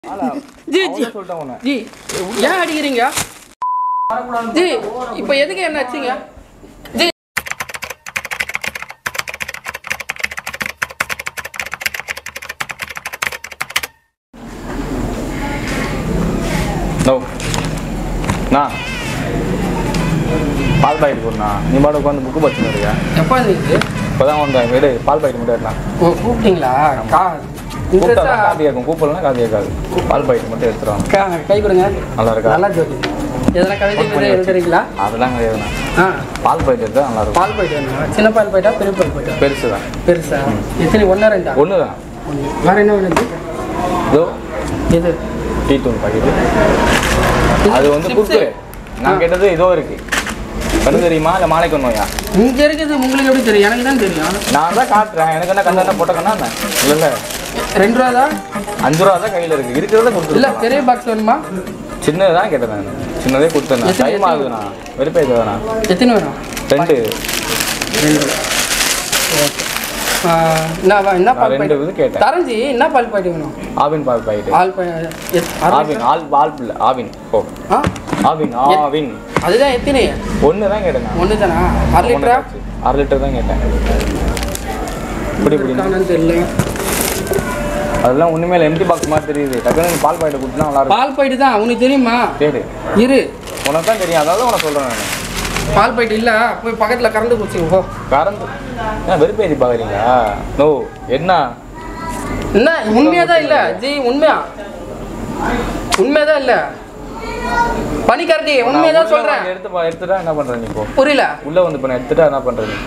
G G சொல்லிட்டேன் உன்னை G ஏன் அடிக்கிறீங்க ஜி இப்போ எதுக்கு என்ன வச்சீங்க ஜி நோ நான் பால் பாக்கெட் போடுண்ணா நீ பாட்டு உட்காந்து புக்கு படிச்சுன்னு இருக்கியா எப்போ இருந்துச்சு இப்போ தான் வந்தேன் வீடு பால் பாக்கெட் மட்டும் எடுத்தான் ஓ கூப்பிட்டீங்களா கா கூப்பிட்டா இன்ட்ரெஸ்டா தான் காது கேட்கும் கூப்பிடலாம் காது கேட்காது பால் பாக்கெட் மட்டும் எடுத்துருவாங்க கா கை கொடுங்க நல்லா இருக்கா நல்லா ஜோதி எதனா கவிதை கவிதை எழுதுறீங்களா அதெல்லாம் கிடையாதுண்ணா ஆ பால் பாக்கெட் எடுத்தா நல்லா இருக்கும் பால் போயிட்டு வேணுமா சின்ன பால் போயிட்டா பெரிய பால் போயிட்டா பெருசு தான் பெருசா எத்தனை ஒன்றா ரெண்டா ஒன்று தான் ஒண்ணு. வேற என்ன வேணுது இதோ இது டீ தூள் பாக்கெட்டு அது வந்து Chips. குறுக்கு நான் கேட்டது இதோ இருக்கு கண்ணு தெரியுமா இல்லை மாலைக்கு ஒன்றுயா இங்க இருக்குது உங்களுக்கு எப்படி தெரியும் எனக்கு தான் தெரியும் நான் தான் காட்டுறேன் எனக்கு என்ன கண்ணா போட்ட கண்ணா என்ன இல்லை இல்லை ரெண்டு ரூபா தான் அஞ்சு ரூபா தான் கையில் இருக்கு இருக்கிறத இல்ல கொடுத்துருக்கேன் பெரிய பாக்ஸ் வேணுமா சின்னது தான் கேட்டேன் நான் சின்னதே கொடுத்தேன் எத்தனை- டைம் ஆகுதுண்ணா வெறுப்பே இதுதாண்ணா எத்தனை வேணும் ரெண்டு ரெண்டு ஓகே என்ன வா- என்ன நான் பால் ரெண்டு பாக்கெட் இது கேட்டேன் தரஞ்சி என்ன பால் பாக்கெட் வேணும் ஆவின் பால் பாக்கெட்டு ஆல் பா- எத்- அரை ஆவின் லிட்டரா? ஆல் ஆல் இல்லை ஆவின் ஓ ஆ ஆவின் ஆவின் அதுதான் எத்தனை ஒன்று தான் கேட்டேன் நான். ஒன்று தானா அரை ஒண்ணு லிட்டரா ஆச்சு. அரை லிட்டர் தான் கேட்டேன் இப்படி இப்படி இருக்கானான்னு தெரியல அதெல்லாம் ஒன்றுமே இல்லை எம்டி பாக்ஸ் மாதிரி தெரியுது டக்குனு நீ பால் பாக்கெட் கொடுத்தா நல்லா இருக்கும் பால் பாக்கெட் தான் உனக்கு தெரியுமா கேடு இரு உனக்கு தான் தெரியும் அதாவது உனக்கு சொல்கிறேன் நான் பால் பாக்கெட் இல்ல போய் பக்கத்துல கறந்து குடிச்சு போ கறந்து ஏன் வெறுப்பேதி பார்க்குறீங்களா நோ என்ன என்ன உண்மையா தான் இல்ல ஜி உண்மையா உண்மையா இல்ல பனிக்கரடி உண்மையா தான் நான் உள்ள சொல்றேன் வந்து எடுத்து பா- எடுத்துட்டா என்ன பண்ற நீ இப்போ புரியல உள்ள வந்து இப்போ நான் எடுத்துட்டா என்ன பண்ற நீ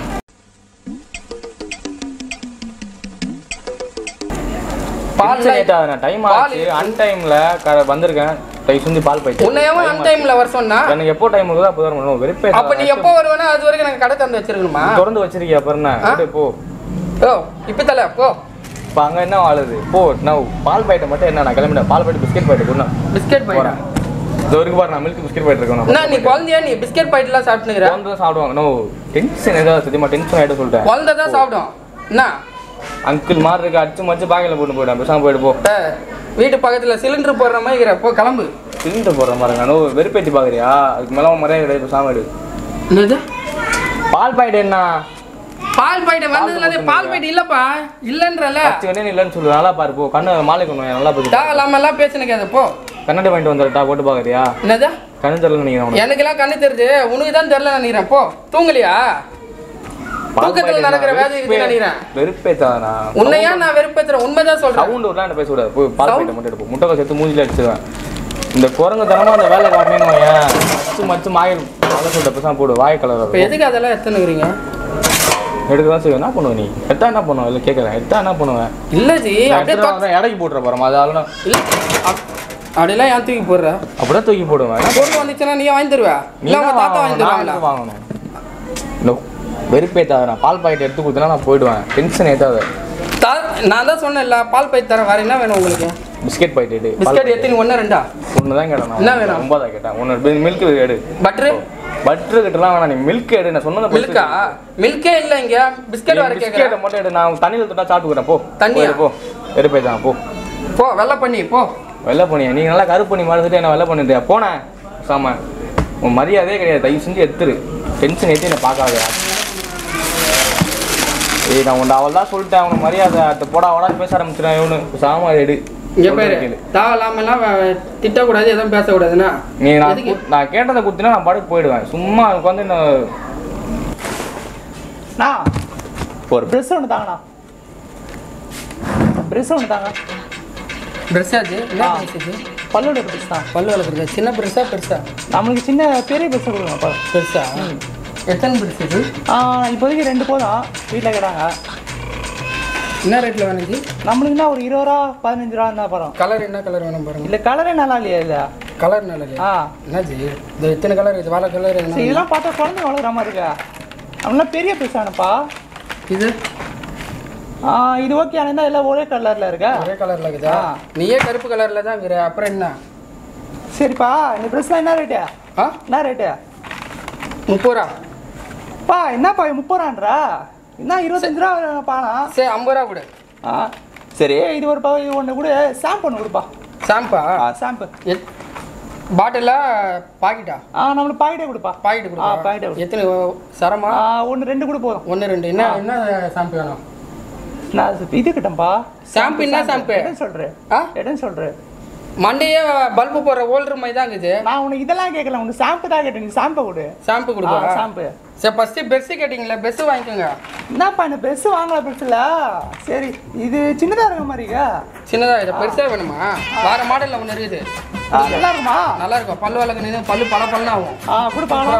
பால் பால் டைம் பால் ஆச்சு அன் டைம்ல வந்திருக்கேன் கை சுந்தி பால் போயிட்டு உன்னையவன் அன் டைம்ல வர சொன்னா எனக்கு எப்போ டைம் இருக்குதோ அப்போ தான் வெறுப்பே அப்ப நீ எப்போ வருவேனா அது வரைக்கும் எனக்கு கடை தந்து வச்சிருக்கணுமா திறந்து வச்சிருக்கியா அப்புறம் என்ன ஆ? அப்படியே போ ஓ இப்ப தல போ இப்போ அங்க என்ன வாழுது போ நான் பால் பாயிட்ட மட்டும் என்ன நான் கிளம்பிட்டேன் பால் பாயிட்டு பிஸ்கெட் பாயிட்டு கொண்டு பிஸ்கெட் பாயிடா போறேன் இது வரைக்கும் பாரு நான் மில்க் பிஸ்கெட் பாயிட்டு இருக்கேன் என்ன நீ குழந்தையா நீ பிஸ்கெட் பாயிட்லாம் சாப்பிட்டுக்கிற குழந்தை தான் சாப்பிடுவாங்க நோ டென்ஷன் ஏதாவது சத்தியமா டென்ஷன் ஆயிட்டு சொல்லிட்டேன் குழந்தை தான் சாப்பிடும் என்ன அங்கிள் மாதிரி இருக்கு அடிச்சு மச்சு பாக்கையில் போட்டு போயிட்டேன் பேசாம போயிட்டு போ ஏ, வீட்டு பக்கத்துல சிலிண்டர் போடுற மாதிரி இருக்கிற போ கிளம்பு சிலிண்டர் போடுற மாதிரி நோ வெறுப்பேத்தி பாக்குறியா அதுக்கு மேல உன் மரியாதை கிடையாது பேசாம எடு என்னது பால் பாயிட்டு என்ன பால் பாயிட்டு வந்ததுல இருந்து பால் பாயிட்டு இல்லப்பா இல்லன்றல பச்சை கண்ணே இல்லைன்னு சொல்லு நல்லா பாரு போ கண்ணு மாலை கொண்டு வா, நல்லா போச்சு டா இல்லாம எல்லாம் பேசுனது போ கண்ணாடி வாங்கிட்டு வந்துடட்டா போட்டு பாக்குறியா என்னது கண்ணு தெரியல நீங்க உனக்கு எனக்கெல்லாம் கண்ணு தெரியுது உனக்கு தான் தெரியல நினைக்கிறேன் போ தூங்கலையா பால் தூக்கத்துல பாக்கெட் நடக்கிற நான் வேலை இருக்குன்னு நினைக்கிறேன். வெறுப்பேத்தாதா உன்னையா நான் வெறுப்பேத்துறேன் உண்மைதான் சொல்றேன் சவுண்ட் விடலாம் என்ன பேசக்கூடாது போய் பால் Sound? பாயிட்ட மட்டும் எடுப்போம் முட்டை சேர்த்து மூஞ்சில அடிச்சிருவேன் இந்த குரங்கு தனமா அந்த வேலை காட்டணும் வையன் மச்சு மச்சு மாயில் கலர் சொல்லிட்டு பேசாம போடு வாய் கலர் இப்போ எதுக்கு அதெல்லாம் எத்தனைக்கிறீங்க எடுக்க தான் செய்வேன் என்ன பண்ணுவ நீ எடுத்தா என்ன பண்ணுவேன் இல்லை கேட்குறேன் எடுத்தா என்ன பண்ணுவேன் இல்ல ஜி அப்படியே தொ- அப்படியே எடைக்கு போட்டுற போகிறோம் அதால நான் இல்ல அப்- அப்படிலாம் ஏன் தூக்கி போடுற அப்படியே தூக்கி போடுவேன் பொருள் வந்துச்சுன்னா நீ வாங்கி தருவ நீ இல்ல உங்க தான் தாத்தா வாங்கி வாங்கணும், நான் தருவாங்களா எதுக்கு வாங்கணும் நோ வெறுப்பேத்தாத நான் பால் பாக்கெட் எடுத்து கொடுத்தனா நான் போயிடுவேன் டென்ஷன் ஏத்தாத தா- நான் தான் சொன்னேன்ல பால் பை தரேன் வேற என்ன வேணும் உங்களுக்கு பிஸ்கெட் பாக்கெட் எடு பிஸ்கட் எத்தனை ஒன்று ரெண்டா ஒன்று தான் கேட்டேன் என்ன வேணும்? ரொம்ப தான் கேட்டேன் ஒன்று மில்க் எடு பட்ரு பட்டர் கிட்டலாம் வேணாம் நீ மில்க் எடு நான் சொன்னதை மில்கா மில்கே இல்ல இங்க பிஸ்கட் வர பிஸ்கெட்டை கேக்குறேன் மட்டும் எடு நான் தண்ணியில் தொட்டா சாப்பிட்டுக்கிறேன் போ தண்ணியா? போயிடு, போ வெறுப்பேத்தான் போ போ வெள்ளை பண்ணி போ வெள்ளை பண்ணியா நீ நல்லா கருப்பு பண்ணி மறந்துட்டு என்ன வெள்ளை பண்ணிட்டியா போனேன் சாம உன் மரியாதையே கிடையாது தயவு செஞ்சு எடுத்துரு டென்ஷன் ஏற்றி என்னை பார்க்காத ஏய் நான் உன்னை அவள் தான் சொல்லிட்டேன் அவனுக்கு மரியாதை அடுத்த போடா அவடா பேச ஆரம்பிச்சிடேன் இவனு சாம எடு இங்க சொல்றத பேரு கேளு. தேவையில்லாமலாம் திட்டக்கூடாது எதுவும் பேசக்கூடாதுன்னா நீ நான் எதுக்கு? கு- நான் கேட்டதை கொடுத்தினா நான் பாட்டுக்கு போயிடுவேன் சும்மா உட்காந்து என்ன நான் ஒரு ப்ரெஸ் ஒன்று தாங்கண்ணா ப்ரெஸ் ஒன்று தாங்க ப்ரெஷ் ஆச்சு என்ன ப்ரெஷ் ஆச்சு பல்லோட ப்ரெஸ் தான் பல்லு வளர்க்குறது சின்ன பெருசா பெருசா நம்மளுக்கு சின்ன பெரிய ப்ரெஸ் கொடுங்கப்பா பெருசா எத்தனை பெருசு இது ஆ, இப்போதைக்கு ரெண்டு போதும் வீட்டில் கேட்டாங்க என்ன ரேட்ல வேணுச்சு நம்மளுக்கு என்ன ஒரு இருபது ரூபா பதினஞ்சு ரூபா இருந்தால் பரம் கலர் என்ன கலர் வேணும் பாருங்க இல்லை கலரே நல்லா இல்லையா இல்லை கலர் நல்லது ஆ என்னாச்சு இது எத்தனை கலர் இது வாழை கலர் சரி, என்ன இதெல்லாம் பார்த்தா குழந்தை வளர்க்குற மாதிரி இருக்கா அப்படின்னா பெரிய ப்ரெஸ் ஆனப்பா இது ஆ, இது ஓகே ஆனால் எல்லாம் ஒரே கலரில் இருக்கா ஒரே கலர்ல இருக்குதா ஆ. நீயே கருப்பு கலர்ல தான் இருக்கிற அப்புறம் என்ன சரிப்பா இந்த ப்ரெஸ்லாம் என்ன ரேட்டு ஆ என்ன ரேட்டு முப்பது ரூபா பா என்னப்பா இது முப்பது ரூபான்றா என்ன இருபத்தஞ்சு ரூபா பானா சரி ஐம்பது ரூபா கொடு ஆ சரி இது ஒரு பா இது ஒன்று கூட ஷாம்பு ஒன்று கொடுப்பா ஷாம்பா ஆ ஷாம்பு பாட்டிலா பாக்கெட்டா ஆ நம்மளுக்கு பாக்கெட்டே கொடுப்பா பாக்கெட் ஆ பாக்கெட்டே கொடுப்பா கொடு எத்தனை சரமா ஆ ஒன்று ரெண்டு கூட போதும் ஒன்று ரெண்டு என்ன என்ன ஷாம்பு வேணும் நான் இது கிட்டம்பா ஷாம்பு என்ன ஷாம்பு இடம் சொல்கிறேன் ஆ இடம் சொல்கிறேன் மண்டையே பல்பு போடுற ஓல்டர் மாதிரி தான் இருக்குது நான் உனக்கு இதெல்லாம் கேட்கல உனக்கு ஷாம்பு தான் கேட்டேன் நீ ஷாம்பை கொடு ஷாம்பு கொடுப்பா ஷாம்பு சரி ஃபஸ்ட்டு பெருசு கேட்டிங்களா பெருசு வாங்கிக்கோங்க என்னப்பா இந்த பெருசு வாங்கல பெருசுல சரி இது சின்னதா இருக்க மாதிரிக்கா சின்னதா இது பெருசா வேணுமா வேற மாடல்ல ஒன்று இருக்குது ஆ, நல்லா இருக்குமா நல்லா இருக்கும் பல்லு வளர்க்க நின்று பல்லு பல பல்லு ஆகும் ஆ கொடுப்பாங்களா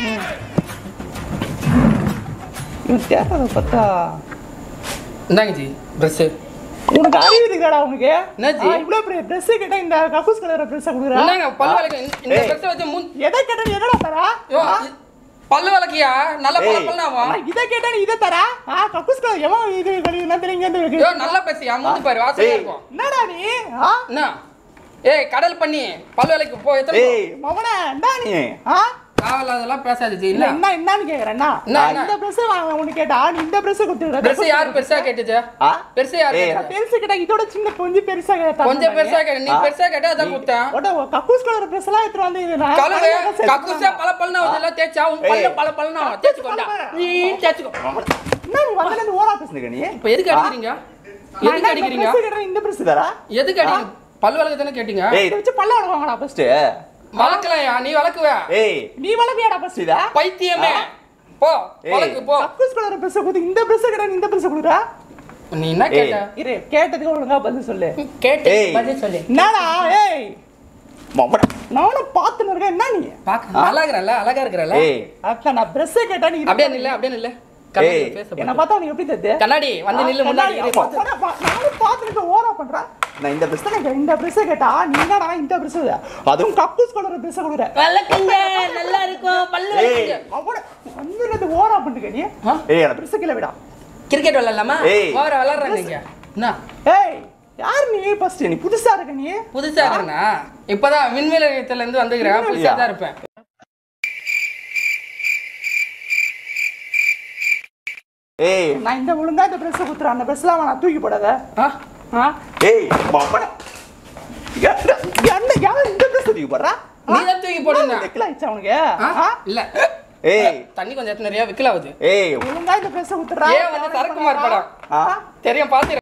இவன் கேட்டதை பார்த்தா இந்தாங்க ஜி ட்ரெஸ்ஸு உனக்கு அறிவு இருக்குடா உனக்கு என்னாச்சு? ஆ, இவ்வளவு பெரிய ட்ரெஸ் கேட்டா இந்த கக்கூஸ் கலர் ட்ரெஸ் கொடுக்குறா இந்தாங்க பல்லு வளர்க்க இந்த ஏய். ட்ரெஸ்ஸை வச்சு முன் எதை கேட்டா நீ எதடா தரா யோ, இ- பல்லு வளர்க்கியா நல்ல பல பல்லு ஆகும் ஆமா, இதை கேட்டா நீ இதை தரா ஆ கக்கூஸ் கலர் எவன் இது கழுவி தெரியல இங்க இருந்து யோ நல்லா பேசியா மூஞ்சி பாரு வாசனையா இருக்கும் என்னடா நீ ஆ என்ன ஏய் கடல் பண்ணி பல்லு வளைக்கு போ எத்தனை போ? ஏய் மவனே என்ன நீ ஆ தேவையில்லாதெல்லாம் பேசாது ஜி இல்ல இல்ல என்ன என்னன்னு கேக்குறேன்னா என்ன, என்ன? இந்த ட்ரெஸ் வாங்க உனக்கு கேட்டா நீ இந்த ட்ரெஸ் கொடுத்துடுற பெருசு யார் பெருசா கேட்டுச்சு ஆ பெருசு யார் ஏய், கேட்டுச்சு? பெருசு கேட்டா இதோட சின்ன கொஞ்சம் பெருசா கேட்டா கொஞ்சம் பெருசா கேட்டு நீ பெருசா கேட்டா அதான் கொடுத்தேன் ஓட கக்கூஸ் கலர் ட்ரெஸ் எல்லாம் எடுத்து வந்து இது நான் கழுவு கடையில தான் கக்குசா பல பல்லுனா அதெல்லாம் தேய்ச்சா உன் பல்ல பல பல்லுனா தேய்ச்சுக்கோண்டா நீ தேய்ச்சுக்கோ என்ன நீ வந்தல இருந்து ஓரா பேசுனீங்க நீ இப்போ எதுக்கு அடிக்கிறீங்க எதுக்கு அடிக்கிறீங்க ட்ரெஸ் கேட்டா இந்த ட்ரெஸ் தரா எதுக்கு அடிக்கிறீங்க பல் வளர்க்க தானே கேட்டீங்க ஏய் இதை வச்சு பல்ல வளர்வாங்கடா ஃபர்ஸ்ட் வளர்க்கலையா நீ வளர்க்குவ ஏய் நீ வளர்வியாடா ஃபர்ஸ்ட் இத பைத்தியமே போ ஏய். வளர்க்கு போ கக்கூஸ் கலர் ட்ரெஸ் கொடுத்து இந்த ட்ரெஸ் கேட்டா நீ இந்த ட்ரெஸ் கொடுக்குறா நீ என்ன கேட்ட இரு கேட்டதுக்கு ஒழுங்கா பதில் சொல்லு கேட்டு ஏய். பதில் சொல்லு என்னடா ஏய் மம்மடா நானும் பார்த்துன்னு இருக்கேன் என்ன நீ பாக்க நல்லா இருக்கிறல்ல அழகா இருக்கிறல்ல ஏய் அக்கா நான் ட்ரெஸ் கேட்டா நீ அப்படியே நில்ல அப்படியே நில்ல ஏய், கண்ணாடி பேச என்ன பாரு. பார்த்தா உனக்கு எப்படி தெரியுது கண்ணாடி வந்து நில்லு முன்னாடி இரு, பார்த்து. நானும் பார்த்துட்டு ஓரா பண்றேன் நான் இந்த best- பிரச்சனை இந்த ட்ரெஸ் கேட்டா நீ என்னடா இந்த ட்ரெஸ் அதுவும் கக்கூஸ் கலர் ட்ரெஸ் கொடுக்குற வளர்க்குங்க நல்லா இருக்கும் பல்லு வளர்க்குங்க அவன வந்து ஓரா பண்ணுங்க நீ ஆ? ஏய் எனக்கு ட்ரெஸ் கீழே விடா கிரிக்கெட் விளையாடலாமா ஏய். ஓவர விளையாடுறாங்க இங்க என்ன ஏய் யார் நீ ஃபர்ஸ்ட் நீ புதுசா இருக்க நீ புதுசா இருக்கா இப்பதான் விண்வெளியத்துல இருந்து வந்துக்கிறேன் புதுசா தான் இருப்பேன் ஏய் நான் இந்த ஒழுங்கா இந்த ட்ரெஸ் குத்துறேன் அந்த ட்ரெஸ்லாம் நான் தூக்கி போடாத ஆ? ஆ ஏய் மம்மடா என்ன என்ன யார் இந்த ட்ரெஸ் தூக்கி போடுறா நீ தான் தூக்கி போடுங்க வெக்கல ஆயிடுச்சா உனக்கு ஆ? ஆ? இல்ல ஏய் தண்ணி கொஞ்சம் எத்தனை நிறைய விக்கல ஆகுது ஏய் ஒழுங்கா இந்த ட்ரெஸ் குத்துறா ஏன் வந்து சரக்குமார் படம் ஆ தெரியும் பாத்து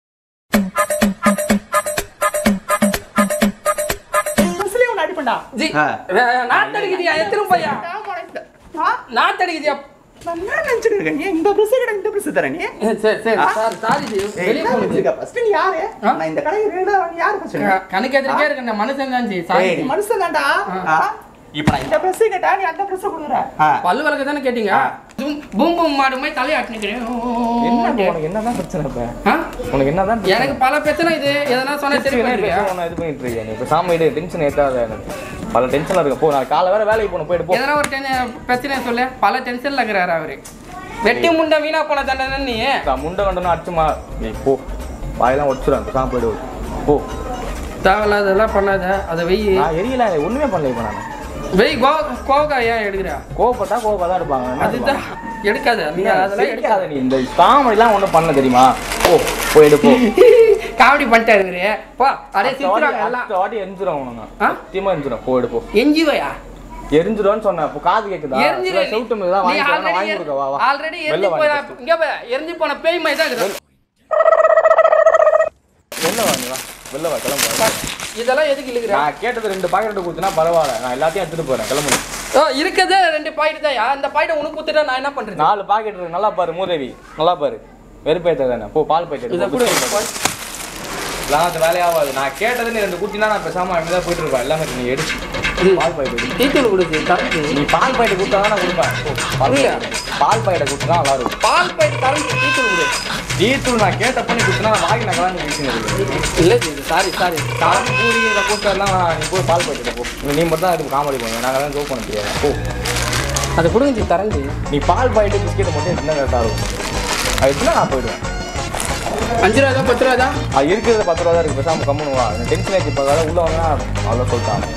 ட்ரெஸ்லயே உன்னை அடிப்பண்டா ஜி ஆ. நாத்தடிக்குதியா எத்தனை பையா ஆ நாத்தடிக்குதியா நான் என்ன நினைச்சிட்டு இருக்கேன் நீ இந்த ட்ரெஸ் கிட்ட இந்த ட்ரெஸ் தர நீ சரி சரி சாரி சாரி ஜி வெளியே என்ன போகுது நினைச்சிருக்க ஃபர்ஸ்ட் நீ யாரு ஆ? நான் இந்த கடைக்கு ரேடா நீ யாரு ஃபர்ஸ்ட் கணக்கு எதிர்க்கே இருக்க இந்த மனுஷன் தான் ஜி சாரி ஏய். ஜி. மனுஷன் தான்டா ஆ. இப்போ நான் இந்த ட்ரெஸ் கேட்டா நீ அந்த ட்ரெஸ் கொடுக்குற ஆ பல்லு வளர்க்க தானே கேட்டீங்க பூம் பூம் பூம் மாடு மாதிரி தலையாட்டினுக்கிறேன் என்ன உனக்கு என்னதான் பிரச்சனை இப்ப ஆ? உனக்கு என்னதான் பிரச்சனை? எனக்கு பல பிரச்சனை இது எதனா சொன்னா சரி பிரச்சனை பண்ணிருக்கியா பேசாம நான் இது பண்ணிட்டு இருக்கேன் நீ இப்ப சாமி இடு டென்ஷன் ஏத்தாத எனக்கு பல டென்ஷன்ல இருக்க போ நான் காலை வேற வேலைக்கு போகணும் போயிட்டு போ எதனா ஒரு டென் பிரச்சனை சொல்லு பல டென்ஷன்ல இருக்கிறாரு அவரு வெட்டி முண்டை வீணா போன தண்டனை நீ நான் முண்டை கண்டனும் அடிச்சுமா நீ போ வாயெல்லாம் ஒடிச்சுடும் சாமி போயிடு போ தேவையில்லாததெல்லாம் பண்ணாத அதை வெய் நான் எரியல ஒண்ணுமே பண்ணல இப்போ நான் வெய் கோ கோவக்கா ஏன் எடுக்கிற கோவப்பட்டா கோவப்பா தான் இருப்பாங்க என்ன அதுதான் எடுக்காத நீ இருப்பாங்க? அதெல்லாம் எடுக்காத சிரிக்காத நீ இந்த காமெடிலாம் ஒன்றும் பண்ணல தெரியுமா போ போயிடு போ காமெடி பண்ணிட்டாரு இவரு போ அப்படியே சிரிச்சுறாங்க எல்லாம் அடுத்த வாட்டி எரிஞ்சிடும் உனக்கு ஆ? சத்தியமா எரிஞ்சிடும் போயிடு போ எஞ்சிவையா எரிஞ்சிடும்னு சொன்னேன் இப்போ காது கேக்குதா எரிஞ்சிரு இல்ல செவுட்டு மீது தான் வாங்கி தரேன், நான் வாங்கி கொடுக்க வா வா ஆல்ரெடி வெளில எரிஞ்சு வாங்கி போன first. இங்க போய் எரிஞ்சு போன பேய் மாதிரி தான் இருக்குது வெளில வாங்கி வா வெளில வா கிளம்பு வா. இதெல்லாம் எதுக்கு இழுக்கிற நான் கேட்டது ரெண்டு பாக்கெட் கொடுத்தனா பரவாயில்ல நான் எல்லாத்தையும் எடுத்துட்டு போறேன் கிளம்பு ஓ இருக்கிறதே ரெண்டு பாயிண்ட் தான் அந்த பாயிண்ட் உனக்கு கொடுத்துட்டா நான் என்ன பண்றது நாலு பாக்கெட் இருக்கு நல்லா பாரு மூதேவி நல்லா பாரு வெறுப்பேத்த தானே போ பால் பாக்கெட் இதை கூட இல்லைனா அது வேலையாகாது நான் கேட்டது நீ ரெண்டு குட்டினா நான் பேசாம அங்கே தான் போயிட்டு இருப்பேன் எல்லாமே நீ எடுத்து பால் பாக்கெட் எடு டீத்தூள் கொடுக்கு கரண்டி நீ பால் பாக்கெட் கொடுத்தா தான் நான் கொடுப்பேன் போ, பால் புரியல. பாக்கெட் பால் பாக்கெட் கொடுத்தா நல்லா இருக்கும் பால் பாயிண்ட் கரண்டி டீத்தூள் கொடு டீத்தூள் நான் கேட்ட பண்ணி கொடுத்தனா நான் வாங்கி நான் கலந்து குடிச்சுங்க இல்ல ஜி சாரி சாரி காசு பூரி இந்த கூட்டெல்லாம் நீ போய் பால் பாக்கெட் போ நீ மட்டும் தான் அதுக்கு காமெடி பண்ணுவேன் நாங்கள் தான் ஜோக் பண்ண தெரியாது போ அது கொடுங்க ஜி தரண்டி நீ பால் பாக்கெட் பிஸ்கெட் மட்டும் எடுத்துனா கரெக்டாக இருக்கும் அது எடுத்துனா நான் போயிடுவேன் அஞ்சு ரூபா தான் பத்து ரூபா தான் அது இருக்கிறது பத்து ரூபா தான் இருக்கு பேசாம கம்முன்னு வா எனக்கு டென்ஷன் ஆச்சு இப்போ அதாவது உள்ள வாங்கினா அவ்வளோ சொல்லிட்டான்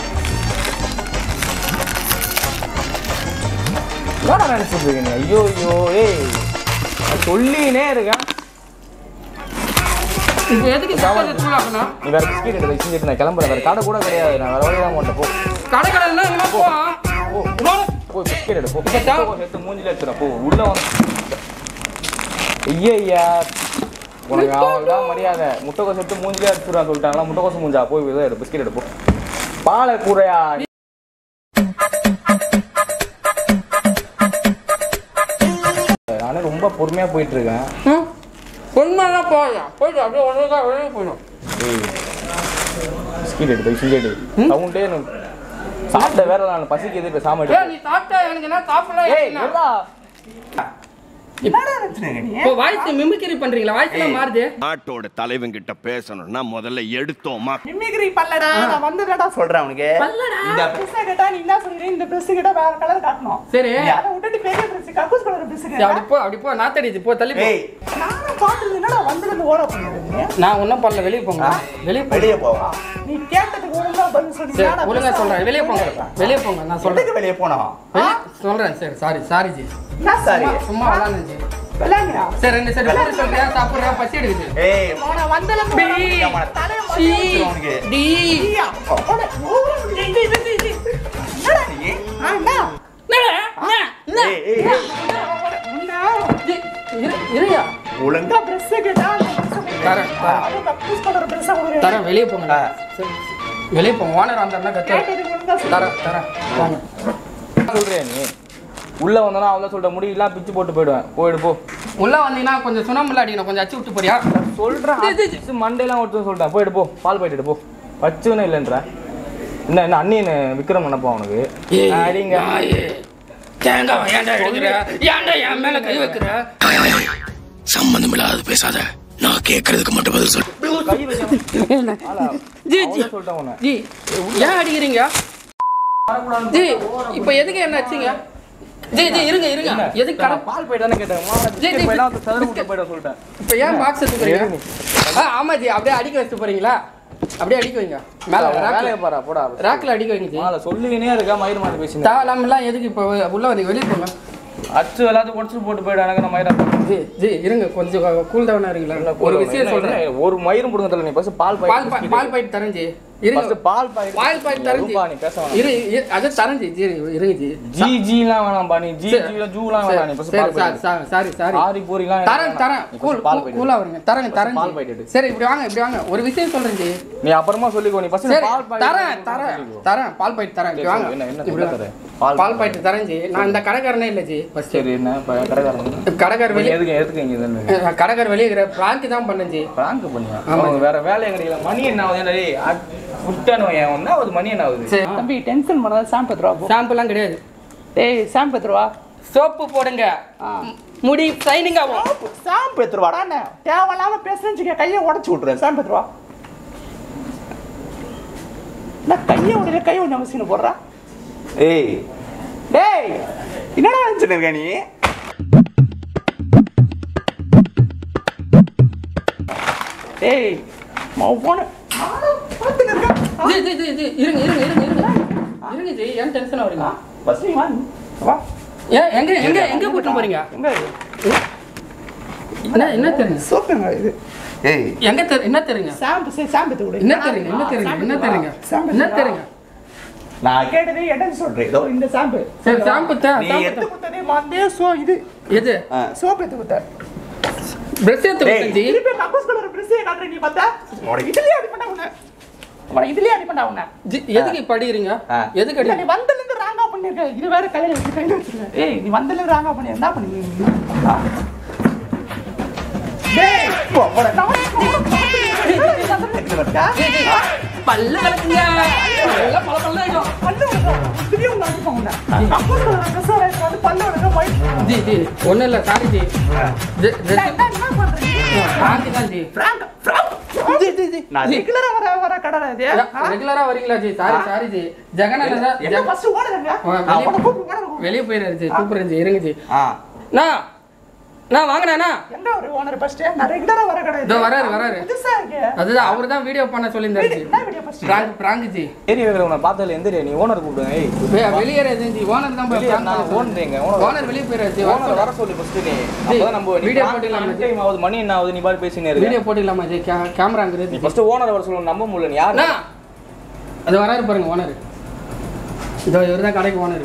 என்னடா நினைச்சிட்டு இருக்க நீ ஐயோ ஐயோ ஏய் நான் சொல்லினே இருக்கேன் இப்போ எதுக்கு சாப்பாடு சூடாக்கணும் நீ வேற பிஸ்கெட் எடுத்து செஞ்சுட்டு நான் கிளம்புறேன் வேற கடை கூட கிடையாது நான் வேற வழியாக மாட்டேன் போ கடை கடைன்னா என்ன போ போ போய் பிஸ்கெட் எடு போ இப்ப தா- முட்டைக்கோஸ் எடுத்து மூஞ்சில எடுத்துறேன் போ உள்ள வந்து ஐயா ஐயா உனக்கு அவங்கதான் மரியாதை முட்டைக்கோஸ் எடுத்து மூஞ்சிலே எடுத்துறான் சொல்லிட்டாங்களா முட்டைக்கோஸ் மூஞ்சா போய் இதை எடு பிஸ்கெட் எடு போ பாலை கூறையா நானே ரொம்ப பொறுமையா போயிட்டு இருக்கேன் ம் பொண்மெல்லாம் போகலாம் போயிட்டு அப்படியே ஒன்றுக்கா வெளியே போயிடும் ஏய், பிஸ்கெட் எடு போய் செஞ்சு எடு சவுண்டே எனக்கு சாப்பிட்ட வேற நான் பசிக்குது இப்போ சாம ஏய் நீ சாப்பிட்டா எனக்கு என்ன சாப்பிடலாம் ஏய் என்னடா என்னடா நினைச்சுனீங்க நீ இப்போ வாய்ஸ் மிமிக்ரி பண்றீங்களா வாய்ஸ் எல்லாம் மாறுது நாட்டோட தலைவங்கிட்ட பேசணும்னா முதல்ல எடுத்தோமா மிமிக்ரி பண்ணலடா நான் வந்துடா சொல்றேன் உனக்கு பல்லடா. இந்த ட்ரெஸ் கேட்டா நீ என்ன சொல்றீங்க இந்த ட்ரெஸ் கிட்ட வேற கலர் காட்டணும் சரி நீ அதை விட்டுட்டு பெரிய ட்ரெஸ் கக்கூஸ் கலர் ட்ரெஸ் சரி, அப்படி போ அப்படி போ நாத்தடிச்சு போ தள்ளி போ ஏய் நானும் பாத்துட்டு என்னடா வந்ததுல ஓட பண்ணுறீங்க நான் ஒன்றும் பண்ணல வெளியே போங்க வெளியே போ வெளியே போவா நீ கேட்டதுக்கு ஒழுங்கா பதில் சொல்லி சரி நானா ஒழுங்கா பேச சொல்றேன் வெளியே போங்க வெளியே போங்க நான் சொல்றேன் எதுக்கு வெளியே போனோம் வெளியே சொல்றேன் சரி சாரி சாரி ஜி என்ன சாரி சும்மா- சும்மா விளாண்டு ஜி விளையாடுறா சரி ரெண்டு சரி ஊரு சொல்றியா சாப்பிடுறியா பசி எடுக்குது ஏய் போன வந்தல பி தலைய சி உனக்கு டி ஏய், ஏய், ஏய். ஜி, இரு- இருயா ஒழுங்கா ட்ரெஸ் கேட்டா தரேன், தரேன். அது கக்கூஸ் கலர் ட்ரெஸ் கொடுங்க தரேன் வெளியே போங்க ஆ. சரி, வெளியே போங்க ஓனர் வந்தாருன்னா கத்து கேட்டதுக்கு ஒழுங்கா சொல்லு. தரேன் தரேன் போங்க சொல்றியா நீ உள்ள வந்தனா அவள சொல்ற முடியெல்லாம் பிச்சு போட்டு போயிடுவேன் போயிடு போ உள்ள வந்தீங்கன்னா கொஞ்சம் சுண்ணாம்புல அடிக்கணும் கொஞ்சம் அச்சு விட்டு போறியா சொல்றேன் ஜி, ஜி, ஜி. மண்டையெல்லாம் ஒருத்தர் சொல்லிட்டேன் போயிடு போ பால் போயிட்டு போ வச்சுன்னு இல்லைன்ற என்ன என்ன அண்ணின்னு விக்ரம் நினைப்பா உனக்கு அடிங்க தேங்காய் ஏன்டா எடுக்கிற ஏன்டா என் மேல கை வைக்கிற சம்பந்தம் இல்லாத பேசாத நான் கேட்கறதுக்கு மட்டும் பதில் சொல்லு கை வச்சு ஜி ஜி சொல்லிட்டேன் உன்னை ஜி ஏன் அடிக்கிறீங்க ஜி இப்போ எதுக்கு என்ன அடிச்சீங்க ஜி ஜி இருங்க இருங்க எதுக்கு கடை நான் பால் போயிட்டு தானே கேட்டேன் மாமா, ஜி, biscuit ஜி, போயிடலாம், அந்த சதுர biscuit. விட்டு போயிட சொல்லிட்டேன் இப்போ ஏன் பாக்ஸ் எடுத்துக்கிறீங்க ஆ ஆமா ஜி அப்படியே அடிக்க வச்சுட்டு போறீங்களா அப்படியே அடிக்க வைங்க மேல வேலையை ரேக்ல பாரா போடா ரேக்ல அடிக்க வைங்க ஜி மாலை சொல்லுவினே இருக்கா மயிர் மாதிரி பேசினேன் தேவையில்லாமலாம் எதுக்கு இப்போ உள்ள வந்து வெளியே போங்க அச்சு எல்லாத்தையும் உடச்சு போட்டு போயிடு எனக்கு நான் மயிரா ஜி ஜி இருங்க கொஞ்சம் கூல் டவுன் இருங்களா ஒரு விஷயம் சொல்றேன் ஒரு மயிரும் கொடுங்க தரல நீ ஃபர்ஸ்ட் பால் பால் பாய் பா- பால் பாயிட்டு தரேன் ஜி இருங்க ஃபர்ஸ்ட் பால் பாய் பால் பாயிட்டு தரேன் ஜி ரூபா நீ பேச வேணாம் இரு இரு, அது தரேன் ஜி ஜி இருங்க ஜி ஜி ஜிலாம் வேணாம்பா நீ ஜி சரி. ஜில ஜூலாம் வேணாம் நீ ஃபர்ஸ்ட் சரி பால் sorry bye sorry sorry sorry ஆரி பூரிலாம் தரேன் தரேன் கூல் பால் பாய் கூலா வருங்க தரேன் தரேன் பால் ஜி. பாயிட்டு எடு. சரி இப்படி வாங்க இப்படி வாங்க ஒரு விஷயம் சொல்றேன் ஜி நீ அப்புறமா சொல்லிக்கோ நீ ஃபர்ஸ்ட் சரி பால் பாய் தரேன் தரேன் தரேன் பால் பாயிட்டு தரேன் இப்படி வாங்க என்ன என்ன இப்படி சொல்ல வாங்க. தரேன் பால் பால் பாயிட்டு தரேன் ஜி நான் இந்த கடைக்காரனே இல்லை ஜி ஃபர்ஸ்ட் சரி என்ன ப- கடைக்காரன் கடைக்கார வெளியே எதுக்கு எதுக்கு இங்க இருந்து கடைக்கார வெளியே இருக்கிற பிராங்க் தான் பண்ணேன் ஜி பிராங்க் பண்ணியா ஆமா. அவனுக்கு வேற வேலையை கிடைக்கல மணி என்ன ஆகுது டேய் புட்டானோ ஏன் ஒண்ணா ஒரு மணி என்ன ஆகுது சரி தம்பி டென்ஷன் பண்ணாத ஷாம்பு பத்து ரூபா போ. ஷாம்புலாம் கிடையாது டேய் ஷாம்பு பத்து ரூபா சோப்பு போடுங்க முடி சைனிங் ஆகும் ஷாம்பு பத்து ரூபாடா என்ன தேவையில்லாம பேசுறேன்னு வச்சுக்க கையை உடச்சு விட்ருவேன் ஷாம்பு பத்து ரூபா நான் கையை உடைய கை கொஞ்சம் அவசியம் போடுறா ஏய் டேய் என்னடா நினச்சிட்டு இருக்க நீ டேய் போன பார்த்துன்னு இருக்கேன் ஜி ஜி ஜி ஜி இருங்க இருங்க இருங்க இருங்க இருங்க ஜி ஏன் டென்ஷன் ஆகுறீங்க ஃபர்ஸ்ட் நீ வா வா ஏன் எங்க எங்க எங்க கூட்டிட்டு போறீங்க எங்க என்ன என்ன தெரியுங்க சோப்புங்க இது ஏய் எங்க தெரி என்ன தெரியுங்க ஷாம்பு சரி ஷாம்பு எடுத்து கொடு என்ன தெரியுங்க என்ன தெரியுங்க என்ன தெரியுங்க என்ன தெரியுங்க நான் கேட்டதே இடம் சொல்றேன் ஏதோ இந்த ஷாம்பு சரி ஷாம்பு தே நீ ஷாம்பு எடுத்து கொடுத்ததே மாந்தே சோ இது எது சோப்பு எடுத்து கொடுத்த பிரஷ் எடுத்து கொடுத்தேன் ஜி திருப்பி கக்கூஸ் கலர் பிரஸ் காட்டுற நீ பார்த்தா உனக்கு இதுலயே அடி பண்ணா உன்னை உனக்கு இதுலயே அடி பண்ணா உன்னை ஜி எதுக்கு இப்ப அடிக்கிறீங்க ஆ. எதுக்கு இல்ல, அடி நீ வந்தல இருந்து ராங்கா பண்ணிருக்க இது வேற கையில வச்சு கையில வச்சிருக்க ஏய் நீ வந்தல இருந்து ராங்கா பண்ணி என்ன பண்ணி ஆ. டேய் போ போட நான் பல்ல கலக்குங்க எல்லாம் பல பல்ல ஆயிடும் பல்லு விடுறோம். திரும்பி உன்னை அடிப்போம் உன்னை. கக்கூஸ் கலர் dress வேற எடுத்து வந்து பல்லு விடுறோம், white. ஜி ஜி ஒண்ணும் இல்ல சாரி ஜி ஜி, ஜி, என்ன, என்ன, என்ன பண்ற நீ? வாங்கி தான் ஜி Frank, Frank. நான் regular ஆ வர வர கடை இது. ஆ? ரெகுலரா வரீங்களா ஜி சாரி சாரி ஜி ஜெகன் அண்ணா எங்க first ஓடுறேங்க? ஆ, நான் வெளிய- உன்னை கூப்பிட்டு ஓடுறேன். வெளியே போயிடாரு ஜி கூப்பிடுறேன் ஜி இருங்க ஜி ஆ. நான் நான் வாங்கினேண்ணா எங்க ஒரு ஓனர் ஃபர்ஸ்ட் நான் ரெகுலரா வர கடை இதோ வராரு வராரு புதுசா இருக்கு அதுதான் அவர் தான் வீடியோ பண்ண சொல்லியிருந்தாரு ஜி. என்ன video first prank prank ji ஏறி வைக்கிறவனை பார்த்ததுல எந்திரி நீ ஓனர் கூப்பிடுங்க ஏய் வே- வெளியேற ஜி ஓனர் தான் போய் வெளியே prank நான் பண்ண ஓனர் எங்க ஓனர் ஓனர் வெளியே போயிடாச்சு ஓனர் வர சொல்லி ஃபர்ஸ்ட் நீ அப்பதான் நம்ம video வீடியோ போட்டுடலாமா? போட்டு டைம் ஆகுது மணி என்ன ஆகுது நீ பாட்டு பேசினே இருக்க வீடியோ போட்டுக்கலாமா ஜி கே- கேமரா அங்கே நீ இருக்கு ஃபர்ஸ்ட் ஓனர் வர சொல்லணும் நம்ப முடியல நீ யாரு அண்ணா அது வராரு பாருங்க ஓனர் இதோ இவர் தான் கடைக்கு ஓனர்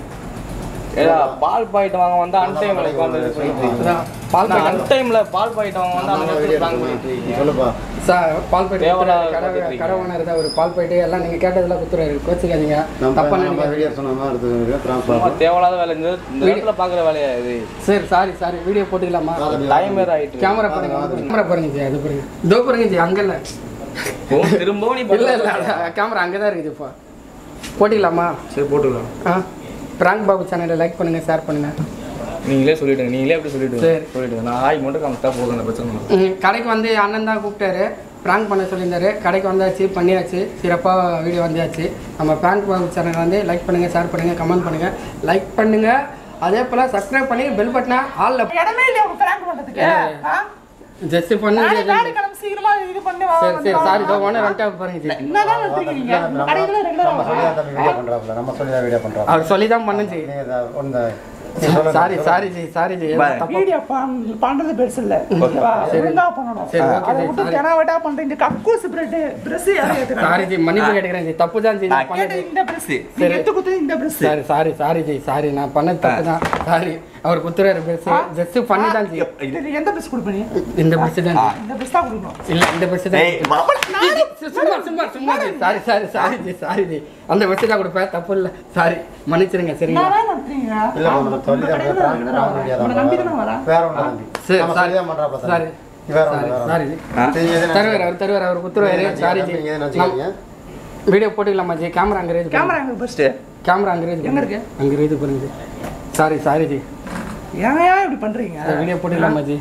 ஏடா பால் பாக்கெட் வாங்க வந்தா அன் டைம்ல உட்கார்ந்து அதான் பால் நான் பாக்கெட் அன் டைம்ல பால் பாக்கெட் வாங்க வந்தா அந்த நேரத்துல prank பண்ணிட்டு இருக்கீங்க. சொல்லுப்பா சார் பால் பாக்கெட் தேவையில்லாத கடை பார்த்துட்டு கடை ஓனர் தான் ஒரு பால் பாக்கெட் எல்லாம் நீங்கள் கேட்டதெல்லாம் குத்துறாரு கோச்சிக்காதீங்க நம்ம தப்பா நம்ம நினைக்காதீங்க வீடியோ சொன்ன மாதிரி எடுத்து சும்மா ட்ரான்ஸ்ஃபர் தேவையில்லாத வேலை இந்த இந்த இடத்துல பாக்குற வேலையா இது சரி சாரி சாரி வீடியோ போட்டுக்கலாமா டைம் வேற ஆயிட்டு இருக்கு. கேமரா பாருங்க கேமரா பாருங்க ஜி அது பாருங்க இதோ பாருங்க ஜி அங்கே இல்லை ஓ, திரும்பவும் நீ இல்லை இல்லை கேமரா அங்கே தான் இருக்குது இப்போ போட்டிக்கலாமா சரி போட்டுக்கலாம் ஆ பிராங்க் பாபு சேனலை லைக் பண்ணுங்க ஷேர் பண்ணுங்க நீங்களே சொல்லிடுங்க நீங்களே அப்படி சொல்லிடுங்க சரி. சொல்லிடுங்க நான் ஆய் மட்டும் காமிச்சா போதும் அந்த பிரச்சனை இல்லை. ம், கடைக்கு வந்து அண்ணன் தான் கூப்பிட்டாரு ப்ராங்க் பண்ண சொல்லியிருந்தாரு கடைக்கு வந்தாச்சு பண்ணியாச்சு சிறப்பாக வீடியோ வந்தாச்சு நம்ம ப்ராங்க் பாபு சேனல் வந்து லைக் பண்ணுங்க ஷேர் பண்ணுங்க கமெண்ட் பண்ணுங்க லைக் பண்ணுங்க அதே போல் சப்ஸ்கிரைப் பண்ணி பெல் பட்டனை ஆளில் இடமே இல்லையா உங்க பிராங்க் பண்றதுக்கு ஆ? ஜஸ்ட் பண்ணி நானே வேலை கிளம்பி சீக்கிரமா இது பண்ணி வா- சரி சரி சாரி இதோ ஒன்று ரெண்டா பாருங்க ஜி. என்னதான் நிறுத்திக்கிறீங்க கடையில ரெகுலரா நம்ம சொல்லி தான் தம்பி வீடியோ பண்றாப்ல நம்ம சொல்லி தான் வீடியோ பண்றோம் அவர் சொல்லி தான் பண்ணுச்சு நீங்க இதை ஒன்று sorry sorry ji sorry ji ஏதோ தப்பா வீடியோ பண்றது பெருசு இல்ல ஓகேவா ஒழுங்கா பண்ணணும் சரி, okay, அதை சரி, விட்டு sorry. தெனாவட்டா பண்றீங்க கக்கூஸ் பிரெட் பிரஸ் யாரும் ஏத்துறாங்க சாரி ஜி மன்னிப்பு கேட்டுக்கிறேன் ஜி தப்பு தான் ஜி நான் பண்ணது கேட்டது இந்த பிரஸ் நீங்க எடுத்து குத்து இந்த brush sorry sorry sorry ji sorry நான் பண்ணது தப்பு தான் சாரி அவர் குத்துறாரு பெருசு ஜஸ்ட் பண்ணி தான் ஜி இது எந்த பிரஸ் கொடுப்பீங்க இந்த பெருசு தான் ஜி. இந்த பிரஸ் தான் கொடுக்கணும் இல்ல இந்த பெருசு தான் ஜி, ஜி, சும்மா சும்மா சும்மா ji sorry sorry sorry ji sorry ji அந்த பெருசு தான் கொடுப்பேன் தப்பு இல்ல சாரி மன்னிச்சிருங்க சரிங்களா என்னதான் நடத்துறீங்க இல்ல நம்ம சொல்லி தான் கடையில நான் regular ஆ வரேன். உன்னை நம்பி தானே வரேன் வேற ஒன்று தம்பி சரி, நம்ம sorry. சொல்லி தான் பண்றாப்ல சாரி தம்பி வேற ஒன்று வேற சாரி ஒன்று ஜி நீங்க எதுவும் தருவார் அவர் தருவார் அவர் குத்துருவாரு சாரி ஜி நீங்க எதுவும் நினைச்சுக்காதீங்க வீடியோ போட்டுக்கலாமா ஜி கேமரா அங்கே இருக்கு கேமரா எங்க ஃபர்ஸ்ட் கேமரா அங்கே இருக்கு எங்க இருக்கு? அங்கே இருக்கு பாருங்க ஜி சாரி சாரி ஜி ஏன் இப்படி பண்றீங்க வீடியோ போட்டுக்கலாமா ji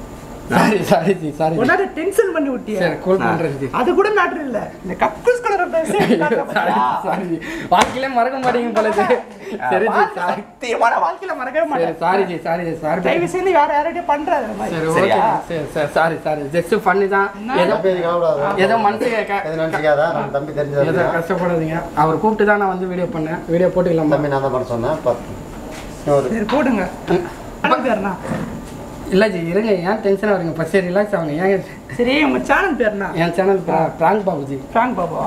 sorry sorry ji sorry ji உன்னால டென்ஷன் பண்ணி விட்டிய சரி கூல் பண்றேன் ஜி அது கூட மேட்டர் இல்ல இந்த கக்கூஸ் colour brush sorry sorry ji வாழ்க்கையிலே மறக்க மாட்டீங்க போல ஜி சரி ஜி சாரி சத்தியமான வாழ்க்கையில மறக்கவே சரி மாட்டேன் sorry ji sorry ji sorry தயவு செய்து வேற யார்கிட்டயும் பண்றாது அந்த மாதிரி சரி ஓகே சரி சரி சாரி சாரி ஜஸ்ட் பண்ணி தான் ஏதோ தம்பி இது கவலைப்படாத. ஏதோ மனசு கேட்க எதுவும் நினைச்சுக்காத நம்ம தம்பி ஏதோ தெரிஞ்சது கஷ்டப்படாதீங்க அவர் கூப்பிட்டு தான் நான் வந்து வீடியோ பண்ணேன் வீடியோ போட்டுக்கலாமா தம்பி நான் தான் பண்ண சொன்னேன் பார்த்து இன்னொரு சரி போடுங்க சேனல் பேர்னா இல்லை ஜி இருங்க ஏன் டென்ஷன் ஆகுறீங்க ஃபஸ்ட் ரிலாக்ஸ் ஆகுங்க ஏன் சரி உங்க சேனல் பேர்னா என் channel prank Babuji prank Baba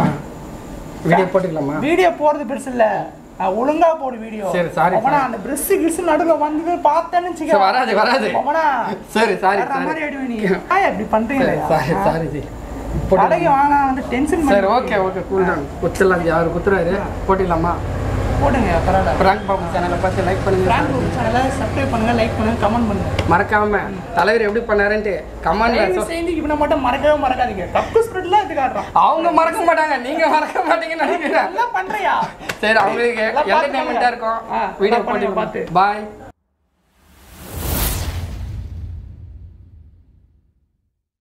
video போட்டுக்கலாமா வீடியோ போறது பெருசு இல்ல நான் ஒழுங்கா போடு வீடியோ சரி, sorry, அவனா அந்த பிரஸ் கிஸ் நடுவுல வந்து பார்த்தேன்னு சரி, வச்சுக்க வராது வராது அவனா சரி சாரி வேற மாதிரி சாரி ஆயிடுவே நீ ஏன் இப்படி பண்றீங்களா சாரி சாரி ஜி கடைக்கு வாங்க வந்து டென்ஷன் சரி ஓகே ஓகே கூல் தான் குத்துலாம் ஜி அவர் குத்துறாரு போட்டுக்கலாமா போடுங்க பரவாயில்ல பிராங்க் பாபு சேனலை பார்த்து லைக் பண்ணுங்க பிராங்க் சேனலை சப்ஸ்கிரைப் பண்ணுங்க லைக் பண்ணுங்க கமெண்ட் பண்ணுங்க மறக்காம தலைவர் எப்படி பண்ணாருன்ட்டு கமெண்ட்ல தயவு செய்து இவனை மட்டும் மறக்கவே மறக்காதீங்க கப்பு ஸ்ப்ரெட்லாம் இது காட்டுறான் அவங்க மறக்க மாட்டாங்க நீங்க மறக்க மாட்டீங்கன்னு நினைக்கிறேன் நல்லா பண்றியா சரி அவங்களுக்கு எல்லாம் பார்த்து என்டர்டைன்மெண்ட்டாக பண்ணுங்க. இருக்கும் ஆ, வீடியோ எல்லாம் பண்ணுங்க, போட்டு பார்த்து. பாய்